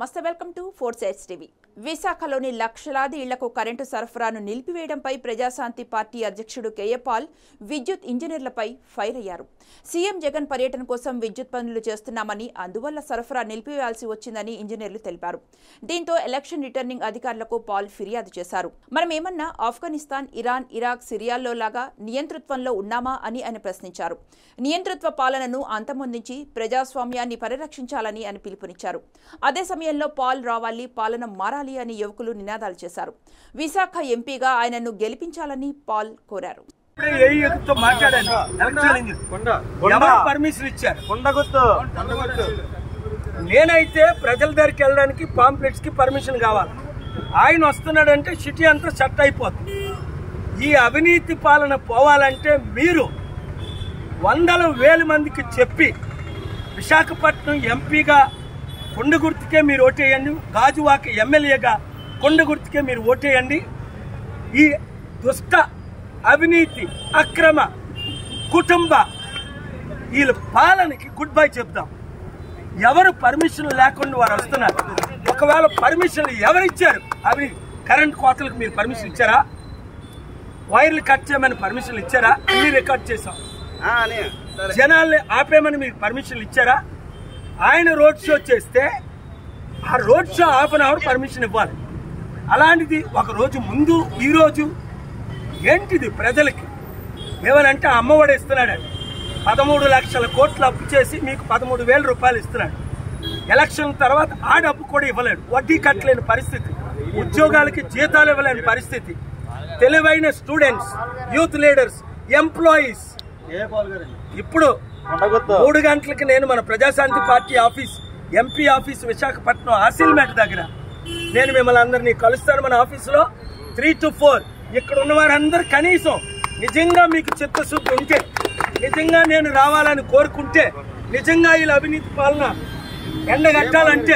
నమస్తే welcome to four sides TV విశాఖలోని లక్షలాది ఇళ్లకు కరెంటు సరఫరాను నిలిపివేయడంపై ప్రజాశాంతి పార్టీ అధ్యక్షుడు కేయపాల్ విద్యుత్ ఇంజనీర్లపై ఫైర్ అయ్యారు సీఎం జగన్ పర్యటన కోసం విద్యుత్ పనులు చేస్తున్నామని అందువల్ల సరఫరా నిలిపివేయాల్సి వచ్చిందని ఇంజనీర్లు తెలిపారు దీంతో ఎలక్షన్ రిటర్నింగ్ అధికారులకు పాల్ ఫిర్యాదు చేశారు మనం ఏమన్నా ఆఫ్ఘనిస్తాన్ ఇరాన్ ఇరాక్ సిరియాల్లో లాగా నియంతృత్వంలో ఉన్నామా అని ఆయన ప్రశ్నించారు నియంతృత్వ పాలనను అంతమొందించి ప్రజాస్వామ్యాన్ని పరిరక్షించాలని అని పిలుపునిచ్చారు అదే సమయంలో పాల్ రావాలి పాలన మారాలి అని యువకులు నినాదాలు చేశారు విశాఖ ఎంపీగా ఆయనను గెలిపించాలని పాల్ కోరారు ఇప్పుడే ఏఈతో మాట్లాడాను ఎలక్ట్రల్ ఇంజనీర్ ఎవరు పర్మిషన్ ఇచ్చారు కొండగుత్తు నేనైతే ప్రజల దగ్గరికి వెళ్ళడానికి పాంప్లెట్స్ కి పర్మిషన్ కావాలి ఆయన వస్తున్నాడంటే సిటీ అంతా సెట్ అయిపోతుంది ఈ అవినీతి పాలన పోవాలంటే మీరు వందల వేల మందికి చెప్పి విశాఖపట్నం ఎంపీగా కొండ గుర్తుకే మీరు ఓటేయండి గాజువాక ఎమ్మెల్యేగా కొండ గుర్తుకే మీరు ఓటేయండి ఈ దుష్ట అవినీతి అక్రమ కుటుంబ వీళ్ళ పాలనకి గుడ్ బై చెప్దాం ఎవరు పర్మిషన్ లేకుండా వారు వస్తున్నారు ఒకవేళ పర్మిషన్ ఎవరు ఇచ్చారు అవి కరెంట్ కోతలకు మీరు పర్మిషన్ ఇచ్చారా వైర్లు కట్ చేయమని పర్మిషన్ ఇచ్చారా అన్ని రికార్డ్ చేశాం జనాల్ని ఆపేమని మీకు పర్మిషన్ ఇచ్చారా ఆయన రోడ్ షో చేస్తే ఆ road show half an hour permission ఇవ్వాలి అలాంటిది ఒక రోజు ముందు ఈ రోజు ఏంటిది ప్రజలకి ఏమనంటే అమ్మఒడి ఇస్తున్నాడు పదమూడు లక్షల కోట్లు అప్పు చేసి మీకు పదమూడు వేల రూపాయలు ఇస్తున్నాడు ఎలక్షన్ తర్వాత ఆ డబ్బు కూడా ఇవ్వలేడు వడ్డీ కట్టలేని పరిస్థితి ఉద్యోగాలకి జీతాలు ఇవ్వలేని పరిస్థితి తెలివైన స్టూడెంట్స్ యూత్ లీడర్స్ ఎంప్లాయీస్ ఇప్పుడు కొండగుత్తు మూడు గంటలకి నేను మన Praja Shanti party office MP office Visakhapatnam Asilmetta దగ్గర నేను మిమ్మల్ని అందరినీ కలుస్తాను మన ఆఫీసులో త్రీ టు ఫోర్ ఇక్కడ ఉన్న వారందరూ కనీసం నిజంగా మీకు చిత్తశుద్ధి ఉంటే నిజంగా నేను రావాలని కోరుకుంటే నిజంగా వీళ్ళ అవినీతి పాలన ఎండగట్టాలంటే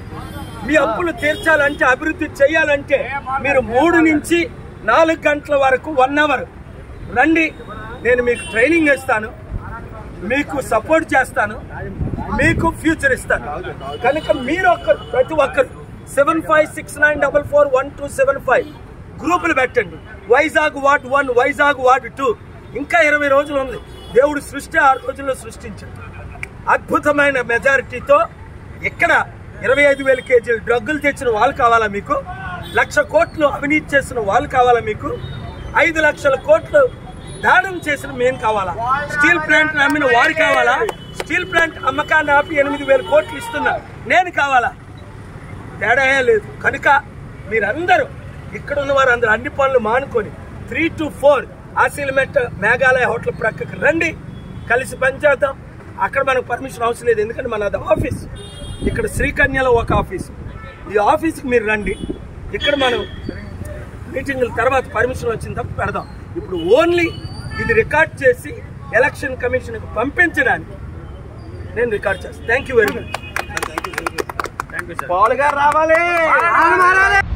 మీ అప్పులు తీర్చాలంటే అభివృద్ధి చేయాలంటే మీరు మూడు నుంచి నాలుగు గంటల వరకు వన్ అవర్ రండి నేను మీకు ట్రైనింగ్ ఇస్తాను మీకు సపోర్ట్ చేస్తాను మీకు ఫ్యూచర్ ఇస్తాను కనుక మీరు ఒక్కరు ప్రతి ఒక్కరు seven five six nine double four one two seven five గ్రూపులు పెట్టండి Vizag ward one Vizag ward two ఇంకా ఇరవై రోజులు ఉంది దేవుడు సృష్టి ఆరు రోజుల్లో సృష్టించాడు అద్భుతమైన మెజారిటీతో ఇక్కడ ఇరవై ఐదు వేల కేజీలు డ్రగ్గులు తెచ్చిన వాళ్ళు కావాలా మీకు లక్ష కోట్లు అవినీతి చేసిన వాళ్ళు కావాలా మీకు ఐదు లక్షల కోట్లు దానం చేసిన మేము కావాలా స్టీల్ ప్లాంట్ అమ్మిన వారు కావాలా స్టీల్ ప్లాంట్ అమ్మకాన్ని ఆపి ఎనిమిది వేల కోట్లు ఇస్తున్నా నేను కావాలా తేడా ఏం లేదు కనుక మీరందరూ ఇక్కడ ఉన్న వారు అందరూ అన్ని పనులు మానుకొని three to four Asilmetta Meghalaya hotel ప్రక్కకి రండి కలిసి పనిచేద్దాం అక్కడ మనకు పర్మిషన్ అవసరం లేదు ఎందుకంటే మనది ఆఫీస్ ఇక్కడ శ్రీకన్యలో ఒక ఆఫీస్ ఈ ఆఫీస్కి మీరు రండి ఇక్కడ మనం మీటింగ్ల తర్వాత పర్మిషన్ వచ్చిన తప్ప పెడదాం ఇప్పుడు ఓన్లీ ఇది రికార్డ్ చేసి ఎలక్షన్ కమిషన్కి పంపించడానికి నేను రికార్డ్ చేస్తాను థ్యాంక్ యూ వెరీ మచ్ పాలు గారు రావాలి